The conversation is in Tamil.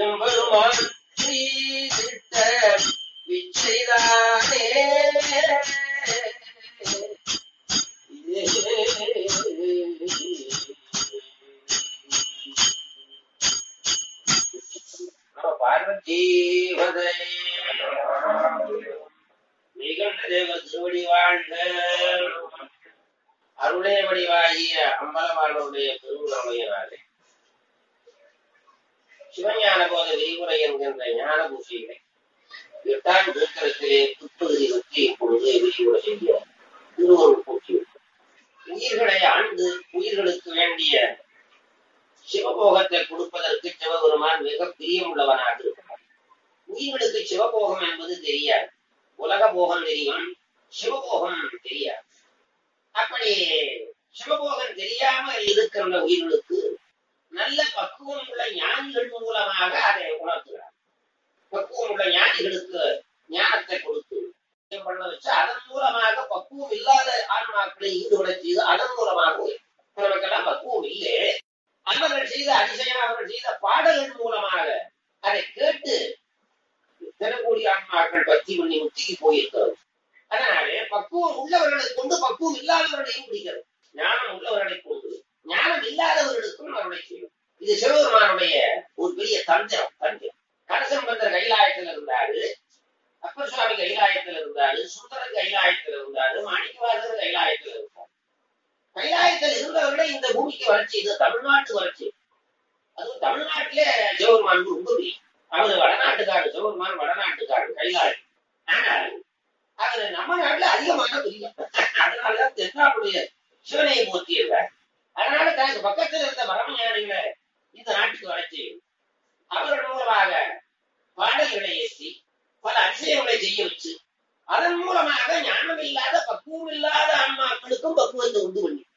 எம்பெருமான் செய்திட்ட விச்சைதானே நம பார்வதீவதை மிகுந்த தேவ திருவடி வாழ்க அருளே வடிவாகிய அம்பலவானுடைய திருவுணமையினாலே சிவஞான போத விரிவுரை என்கின்ற ஞான பூசைகளை எட்டாம் திருத்தலத்திலே புற்பகுதி பற்றி இப்பொழுது விரிவுரை செய்ய திருவருள் பூச்சி உயிர்களை ஆண்டு உயிர்களுக்கு வேண்டிய சிவபோகத்தை கொடுப்பதற்கு சிவபெருமான் மிக பிரியமுள்ளவனாக இருக்கிறார் உயிர்களுக்கு சிவபோகம் என்பது தெரியாது உலக போகம் தெரியும் சிவபோகம் தெரியாது அப்படி சிவபோகம் தெரியாம இருக்கிற உயிர்களுக்கு நல்ல பக்குவம் உள்ள ஞானிகள் மூலமாக அதை உணர்த்துகிறார் பக்குவம் உள்ள ஞானிகளுக்கு ஞானத்தை கொடுத்து பண்ண வச்சு அதன் மூலமாக பக்குவம் இல்லாத ஆன்மாக்களை ஈடுபட செய்து அதன் மூலமாக நமக்கெல்லாம் பக்குவம் இல்லை அவர்கள் செய்த அதிசயம் அவர்கள் செய்த பாடல்கள் மூலமாக அதை கேட்டு தினக்கூடி ஆன்மாக்கள் பக்தி பண்ணி முத்திக்கு போயிருக்கிறது அதனாலே பக்குவம் உள்ளவர்களை கொண்டு பக்குவம் இல்லாதவர்களையும் பிடிக்கிறது ஞானம் உள்ளவர்களை கொண்டு ஞானம் இல்லாதவர்களுக்கும் அவருடைய செய்யும் இது சிவபெருமானுடைய ஒரு பெரிய தந்திரம் தந்திரம் கரசம் பந்த கைலாயத்தில் இருந்தாரு அப்பர் சுவாமி கைலாயத்தில் இருந்தாரு சுந்தரர் கைலாயத்தில் இருந்தாரு மாணிக்கவாசர் கைலாயத்தில் இருந்தார் கைலாயத்தில் இருந்தவர்களை இந்த பூமிக்கு வளர்ச்சி இது தமிழ்நாட்டு வளர்ச்சி அதுவும் தமிழ்நாட்டிலே சிவபெருமான் ரொம்ப பெரிய அவர் வடநாட்டுக்காரர் சிவபெருமான் வடநாட்டுக்காரர் கைலாயம் ஆனால் அவர் நம்ம நாட்டுல அதிகமாக பிரியம் அதனாலதான் தென்னாவுடைய சிவனையை மூர்த்தி இருக்கார் அதனால தனக்கு பக்கத்தில் இருந்த பரமஞானிகளை இந்த நாட்டுக்கு வளர்ச்சி அவர்கள் மூலமாக பாடல்களை ஏற்றி பல அதிசயங்களை செய்ய வச்சு அதன் மூலமாக ஞானம் இல்லாத பக்குவம் இல்லாத ஆன்மாக்களுக்கும் பக்குவத்தை உண்டு பண்ணி